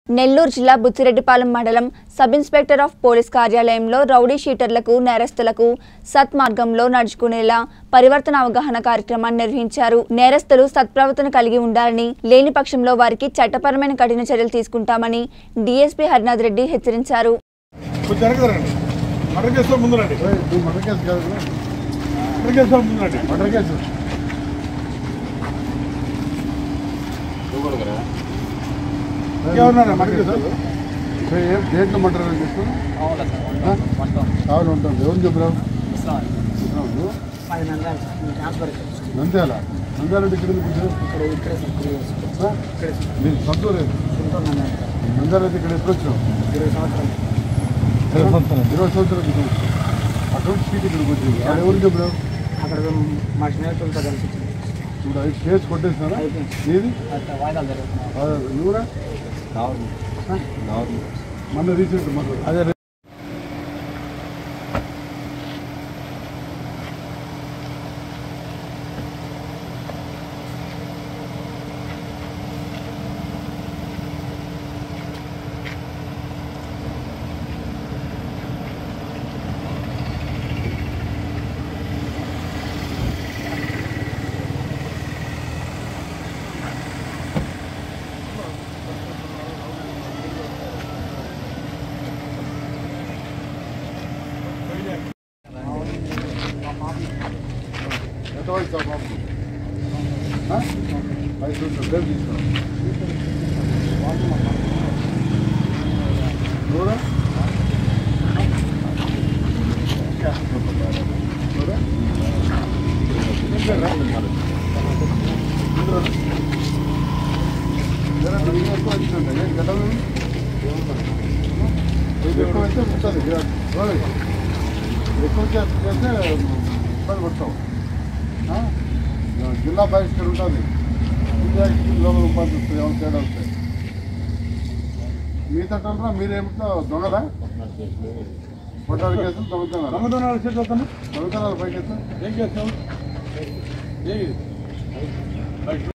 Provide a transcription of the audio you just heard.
నెల్లూరు జిల్లా బుచ్చిరెడ్డిపాలెం మండలం sub inspector of police కార్యాలయంలో రౌడీ షీటర్లకు నేరస్తులకు సత్మార్గంలో నడుచుకునేలా పరివర్తన అవగాహన కార్యక్రమాన్ని నిర్వహించారు నేరస్తులు సత్ప్రవర్తన కలిగి ఉండాలని లేని పక్షంలో వారికి చట్టపరమైన కఠిన చర్యలు తీసుకుంటామని డీఎస్పీ హరినాథ్ రెడ్డి హెచ్చరించారు కొంచెం జరగదండి మటర్ కేసులో ముందు రండి నువ్వు మటర్ కేసు కాదు మటర్ కేసులో ముందు రండి మటర్ కేసు ఎవరున్నారా మటర్ కేసు ఏ- ఏం దేంట్లో మటర్ కేసు కావాలి ఉంటుంది ఎవరు చెప్పరావు నువ్వు నంద్యాల నంద్యాల అంటే ఇక్కడ ఎందుకు వచ్చావు? ఆ? మీరు సొంతూరు ఏది? నంద్యాల అయితే ఇక్కడ ఎప్పుడు వచ్చావు ఇరవై సంవత్సరాల క్రితం అటువంటి సీట్ ఇక్కడికి వచ్చింది అది ఎవరు చెప్పరావు అక్కడ మా స్నేహితులతో కలిసి వచ్చింది. ఇప్పుడు ఐదు కేసు కొట్టేసినారా అయిపోయింది. ఏది అట్లా వాయిదాలు జరుగుతున్నాయి ఆ, నువ్వురా మొన్న రీసెంట్ మాకు అదే ఎంత వయసు ఆ బాబు ఆ? ఐదు సంవత్సరాలు పేరు తీసుకో నువ్వురా? నువ్వురా? ఏం పేరురా? ఇంద్రుడు. జరా నువ్వు ఎక్కువ వచ్చిందంట. ఏం గడ్డలు? ఇది ఎక్కువ అయితే ఉంటుంది గిరాకీ. ఓయ్. ఎక్కువ చేస్తే చేస్తే ఇబ్బంది పడతావు ఆ? జిల్లా బహిష్కరణ ఉంటుంది లోపల ఉపాధి వస్తుంది ఏమైనా తేడా వస్తాయి మీ తట్టరా మీరేమిటో దొంగదా కొట్టాడు కేసులు దొంగతనాలు దొంగతనాలు చేసి వస్తాను దొంగతనాలు పైకి ఏం చేస్తావు ఏం